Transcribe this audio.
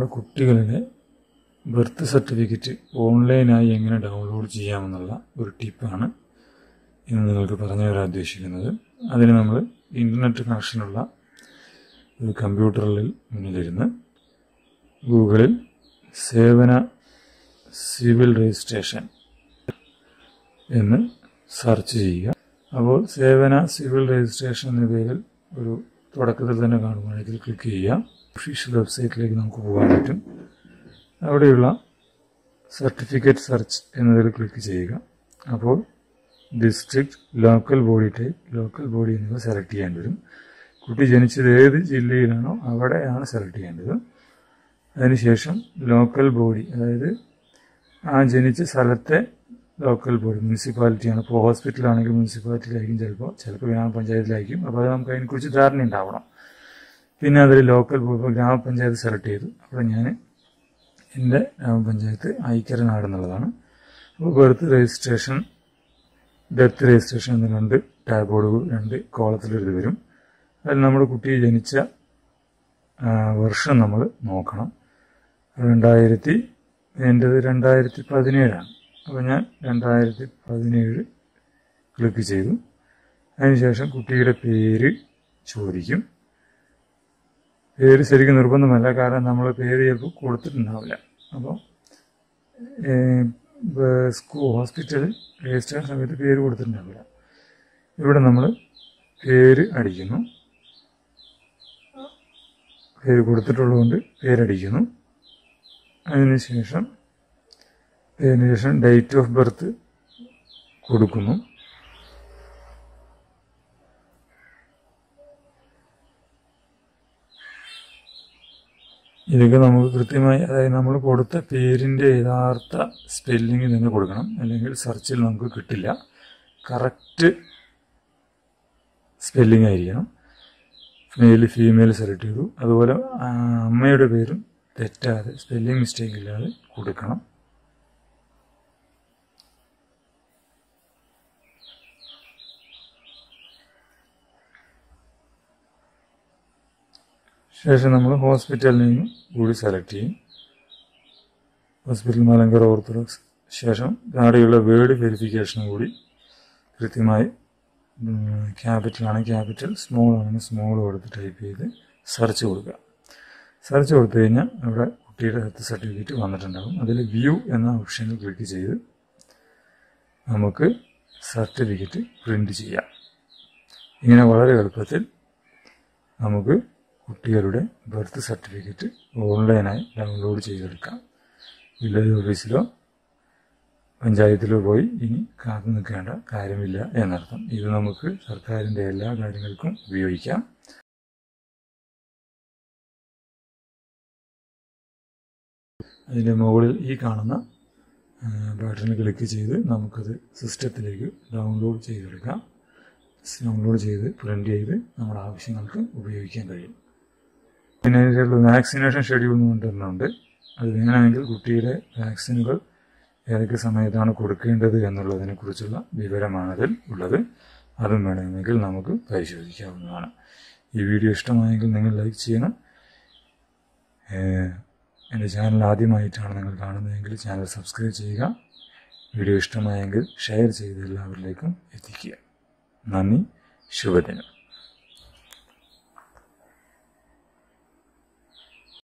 കുട്ടികളുടെ birth certificate ഓൺലൈനായി എങ്ങനെ ഡൗൺലോഡ് ചെയ്യാമെന്നുള്ള ഒരു ടിപ്പാണ് ഇന്ന് നിങ്ങൾക്ക് പറഞ്ഞു തരാൻ ഉദ്ദേശിക്കുന്നത് അതിന് നമ്മൾ ഇൻ്റർനെറ്റ് കണക്ഷനുള്ള ഒരു കമ്പ്യൂട്ടറിൽ മുന്നിലിരുന്ന് ഗൂഗിളിൽ സേവന സിവിൽ രജിസ്ട്രേഷൻ എന്ന് സെർച്ച് ചെയ്യുക അപ്പോൾ സേവന സിവിൽ രജിസ്ട്രേഷൻ എന്ന പേരിൽ ഒരു തുടക്കത്തിൽ തന്നെ കാണുകയാണെങ്കിൽ ക്ലിക്ക് ചെയ്യുക ഒഫീഷ്യൽ വെബ്സൈറ്റിലേക്ക് നമുക്ക് പോകാൻ പറ്റും അവിടെയുള്ള സർട്ടിഫിക്കറ്റ് സെർച്ച് എന്നതിൽ ക്ലിക്ക് ചെയ്യുക അപ്പോൾ district local body type local body എന്നിവ സെലക്ട് ചെയ്യേണ്ടി വരും കുട്ടി ജനിച്ചത് ഏത് ജില്ലയിലാണോ അവിടെയാണ് സെലക്ട് ചെയ്യേണ്ടത് അതിനുശേഷം ലോക്കൽ ബോഡി അതായത് ആ ജനിച്ച സ്ഥലത്തെ ലോക്കൽ ബോഡി മുനിസിപ്പാലിറ്റിയാണ് ഇപ്പോൾ ഹോസ്പിറ്റലാണെങ്കിൽ മുനിസിപ്പാലിറ്റിയിലായിരിക്കും ചിലപ്പോൾ ചിലപ്പോൾ ഗ്രാമപഞ്ചായത്തിലായിരിക്കും അപ്പോൾ അത് നമുക്ക് അതിനെക്കുറിച്ച് ധാരണ ഉണ്ടാവണം പിന്നെ അതിൽ ലോക്കൽ ബോഡി ഇപ്പോൾ ഗ്രാമപഞ്ചായത്ത് സെലക്ട് ചെയ്തു അപ്പോൾ ഞാൻ എൻ്റെ ഗ്രാമപഞ്ചായത്ത് ഐക്കരനാട് എന്നുള്ളതാണ് അപ്പോൾ ബർത്ത് രജിസ്ട്രേഷൻ ഡെത്ത് രജിസ്ട്രേഷൻ എന്ന രണ്ട് ടാബോട് രണ്ട് കോളത്തിലെഴുതി വരും അതിൽ നമ്മുടെ കുട്ടി ജനിച്ച വർഷം നമ്മൾ നോക്കണം രണ്ടായിരത്തി എൻ്റെത് രണ്ടായിരത്തി പതിനേഴാണ് അപ്പോൾ ഞാൻ രണ്ടായിരത്തി പതിനേഴ് ക്ലിക്ക് ചെയ്തു അതിനുശേഷം കുട്ടിയുടെ പേര് ചോദിക്കും പേര് ശരിക്കും നിർബന്ധമല്ല കാരണം നമ്മൾ പേര് ചിലപ്പോൾ കൊടുത്തിട്ടുണ്ടാവില്ല അപ്പോൾ സ്കൂൾ ഹോസ്പിറ്റലിൽ രജിസ്റ്റർ സമയത്ത് പേര് കൊടുത്തിട്ടുണ്ടാവില്ല ഇവിടെ നമ്മൾ പേര് അടിക്കുന്നു പേര് കൊടുത്തിട്ടുള്ളതുകൊണ്ട് പേരടിക്കുന്നു അതിനുശേഷം അതിനുശേഷം ഡേറ്റ് ഓഫ് ബർത്ത് കൊടുക്കുന്നു ഇതൊക്കെ നമുക്ക് കൃത്യമായി അതായത് നമ്മൾ കൊടുത്ത പേരിൻ്റെ യഥാർത്ഥ സ്പെല്ലിംഗ് തന്നെ കൊടുക്കണം അല്ലെങ്കിൽ സെർച്ചിൽ നമുക്ക് കിട്ടില്ല കറക്റ്റ് സ്പെല്ലിംഗ് ആയിരിക്കണം മെയിൽ ഫീമെയിൽ സെലക്ട് ചെയ്തു അതുപോലെ അമ്മയുടെ പേരും തെറ്റാതെ സ്പെല്ലിംഗ് മിസ്റ്റേക്ക് ഇല്ലാതെ കൊടുക്കണം ശേഷം നമ്മൾ ഹോസ്പിറ്റൽ നെയിം കൂടി സെലക്ട് ചെയ്യും ഹോസ്പിറ്റൽ മലങ്കര ഓർത്തഡോക്സ് ശേഷം താഴെയുള്ള വേർഡ് വെരിഫിക്കേഷനും കൂടി കൃത്യമായി ക്യാപിറ്റലാണ് ക്യാപിറ്റൽ സ്മോൾ ആണ് സ്മോൾ കൊടുത്ത് ടൈപ്പ് ചെയ്ത് സെർച്ച് കൊടുക്കുക സെർച്ച് കൊടുത്തു കഴിഞ്ഞാൽ അവിടെ കുട്ടിയുടെ ഹെൽത്ത് സർട്ടിഫിക്കറ്റ് വന്നിട്ടുണ്ടാകും അതിൽ വ്യൂ എന്ന ഓപ്ഷനിൽ ക്ലിക്ക് ചെയ്ത് നമുക്ക് സർട്ടിഫിക്കറ്റ് പ്രിൻ്റ് ചെയ്യാം ഇങ്ങനെ വളരെ എളുപ്പത്തിൽ നമുക്ക് കുട്ടികളുടെ ബർത്ത് സർട്ടിഫിക്കറ്റ് ഓൺലൈനായി ഡൗൺലോഡ് ചെയ്തെടുക്കാം വില്ലേജ് ഓഫീസിലോ പഞ്ചായത്തിലോ പോയി ഇനി കാത്തു നിൽക്കേണ്ട കാര്യമില്ല എന്നർത്ഥം ഇത് നമുക്ക് സർക്കാരിൻ്റെ എല്ലാ കാര്യങ്ങൾക്കും ഉപയോഗിക്കാം അതിൻ്റെ മുകളിൽ ഈ കാണുന്ന ബട്ടണിൽ ക്ലിക്ക് ചെയ്ത് നമുക്കത് സിസ്റ്റത്തിലേക്ക് ഡൗൺലോഡ് ചെയ്തെടുക്കാം ഡൗൺലോഡ് ചെയ്ത് പ്രിൻ്റ് ചെയ്ത് നമ്മുടെ ആവശ്യങ്ങൾക്ക് ഉപയോഗിക്കാൻ കഴിയും പിന്നെ ഇതിലുള്ള വാക്സിനേഷൻ ഷെഡ്യൂൾ എന്ന് കൊണ്ടുവരുന്നുണ്ട് അത് വേണമെങ്കിൽ കുട്ടിയുടെ വാക്സിനുകൾ ഏതൊക്കെ സമയത്താണ് കൊടുക്കേണ്ടത് എന്നുള്ളതിനെ കുറിച്ചുള്ള വിവരമാണതിൽ ഉള്ളത് അതും വേണമെങ്കിൽ നമുക്ക് പരിശോധിക്കാവുന്നതാണ് ഈ വീഡിയോ ഇഷ്ടമായെങ്കിൽ നിങ്ങൾ ലൈക്ക് ചെയ്യണം എൻ്റെ ചാനൽ ആദ്യമായിട്ടാണ് നിങ്ങൾ കാണുന്നതെങ്കിൽ ചാനൽ സബ്സ്ക്രൈബ് ചെയ്യുക വീഡിയോ ഇഷ്ടമായെങ്കിൽ ഷെയർ ചെയ്ത് എല്ലാവരിലേക്കും എത്തിക്കുക നന്ദി ശുഭദിനം